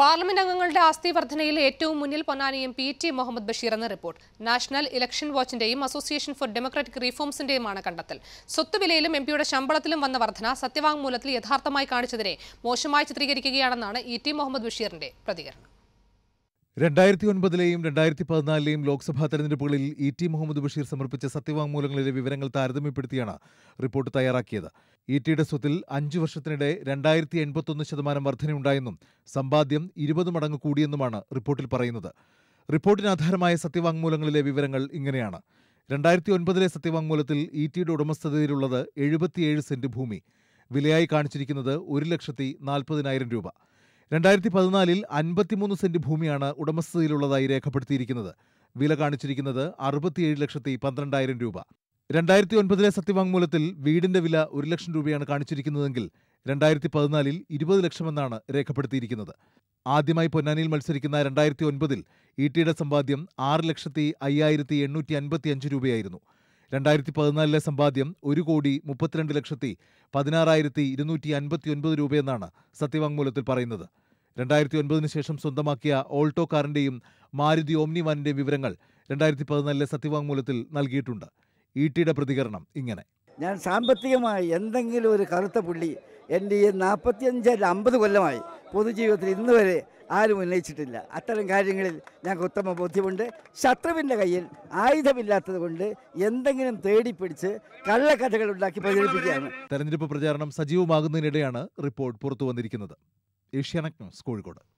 parliament അംഗങ്ങളുടെ ആസ്തി വർധനയിൽ ഏറ്റവും മുന്നിൽ പൊന്നാനിയും പി ടി മുഹമ്മദ് ബഷീർ എന്ന റിപ്പോർട്ട് നാഷണൽ ഇലക്ഷൻ വാച്ചിന്റെയും അസോസിയേഷൻ ഫോർ ഡെമോക്രാറ്റിക് റീഫോംസിന്റെയുമാണ് കണ്ടെത്തൽ സ്വത്തുവിലയിലും എം പിയുടെ ശമ്പളത്തിലും വന്ന വർധന സത്യവാങ്മൂലത്തിൽ യഥാർത്ഥമായി കാണിച്ചതിനെ മോശമായി ചിത്രീകരിക്കുകയാണെന്നാണ് ഇ ടി മുഹമ്മദ് ബഷീറിന്റെ പ്രതികരണം രണ്ടായിരത്തി ഒൻപതിലെയും രണ്ടായിരത്തി പതിനാലിലെയും ലോക്സഭാ തെരഞ്ഞെടുപ്പുകളിൽ ഇ ടി മുഹമ്മദ് ബഷീർ സമർപ്പിച്ച സത്യവാങ്മൂലങ്ങളിലെ വിവരങ്ങൾ താരതമ്യപ്പെടുത്തിയാണ് റിപ്പോർട്ട് തയ്യാറാക്കിയത് ഇ ടിയുടെ സ്വത്തിൽ അഞ്ചു വർഷത്തിനിടെ രണ്ടായിരത്തി എൺപത്തൊന്ന് ശതമാനം വർധനയുണ്ടായെന്നും സമ്പാദ്യം ഇരുപത് മടങ്ങ് കൂടിയെന്നുമാണ് റിപ്പോർട്ടിൽ പറയുന്നത് റിപ്പോർട്ടിന് ആധാരമായ സത്യവാങ്മൂലങ്ങളിലെ വിവരങ്ങൾ ഇങ്ങനെയാണ് രണ്ടായിരത്തി ഒൻപതിലെ സത്യവാങ്മൂലത്തിൽ ഇ ടിയുടെ ഉടമസ്ഥതയിലുള്ളത് എഴുപത്തിയേഴ് സെന്റ് ഭൂമി വിലയായി കാണിച്ചിരിക്കുന്നത് ഒരു ലക്ഷത്തി നാൽപ്പതിനായിരം രൂപ രണ്ടായിരത്തി പതിനാലിൽ അൻപത്തിമൂന്ന് സെന്റ് ഭൂമിയാണ് ഉടമസ്ഥതയിലുള്ളതായി രേഖപ്പെടുത്തിയിരിക്കുന്നത് വില കാണിച്ചിരിക്കുന്നത് അറുപത്തിയേഴ് ലക്ഷത്തി പന്ത്രണ്ടായിരം രൂപ രണ്ടായിരത്തി ഒൻപതിലെ സത്യവാങ്മൂലത്തിൽ വീടിന്റെ വില ഒരു ലക്ഷം രൂപയാണ് കാണിച്ചിരിക്കുന്നതെങ്കിൽ രണ്ടായിരത്തി പതിനാലിൽ ഇരുപത് ലക്ഷമെന്നാണ് രേഖപ്പെടുത്തിയിരിക്കുന്നത് ആദ്യമായി പൊന്നാനിയിൽ മത്സരിക്കുന്ന രണ്ടായിരത്തി ഒൻപതിൽ ഇ ടിയുടെ സമ്പാദ്യം ആറ് ലക്ഷത്തി അയ്യായിരത്തി എണ്ണൂറ്റി അൻപത്തി അഞ്ച് രൂപയായിരുന്നു രണ്ടായിരത്തി പതിനാലിലെ സമ്പാദ്യം ഒരു കോടി മുപ്പത്തിരണ്ട് ലക്ഷത്തി പതിനാറായിരത്തി ഇരുന്നൂറ്റി അൻപത്തി ഒൻപത് രൂപയെന്നാണ് സത്യവാങ്മൂലത്തിൽ പറയുന്നത് രണ്ടായിരത്തി ഒൻപതിന് ശേഷം സ്വന്തമാക്കിയ ഓൾട്ടോ കാറിന്റെയും മാരുതി ഓമ്നി വാനിന്റെയും വിവരങ്ങൾ രണ്ടായിരത്തി പതിനാലിലെ സത്യവാങ്മൂലത്തിൽ നൽകിയിട്ടുണ്ട് ഇ ടിയുടെ പ്രതികരണം ഇങ്ങനെ ഞാൻ സാമ്പത്തികമായി എന്തെങ്കിലും ഒരു കറുത്ത പുള്ളി എൻ്റെ ഈ നാൽപ്പത്തിയഞ്ച് അല്ല അമ്പത് കൊല്ലമായി പൊതുജീവിതത്തിൽ ഇന്ന് വരെ ആരും ഉന്നയിച്ചിട്ടില്ല അത്തരം കാര്യങ്ങളിൽ ഞങ്ങൾക്ക് ഉത്തമ ബോധ്യമുണ്ട് ശത്രുവിൻ്റെ കയ്യിൽ ആയുധമില്ലാത്തത് കൊണ്ട് എന്തെങ്കിലും തേടിപ്പിടിച്ച് കള്ളക്കഥകൾ ഉണ്ടാക്കി പ്രചരിപ്പിക്കുകയാണ് തെരഞ്ഞെടുപ്പ് പ്രചാരണം സജീവമാകുന്നതിനിടെയാണ് റിപ്പോർട്ട് പുറത്തുവന്നിരിക്കുന്നത് ഏഷ്യാനെറ്റ് ന്യൂസ് കോഴിക്കോട്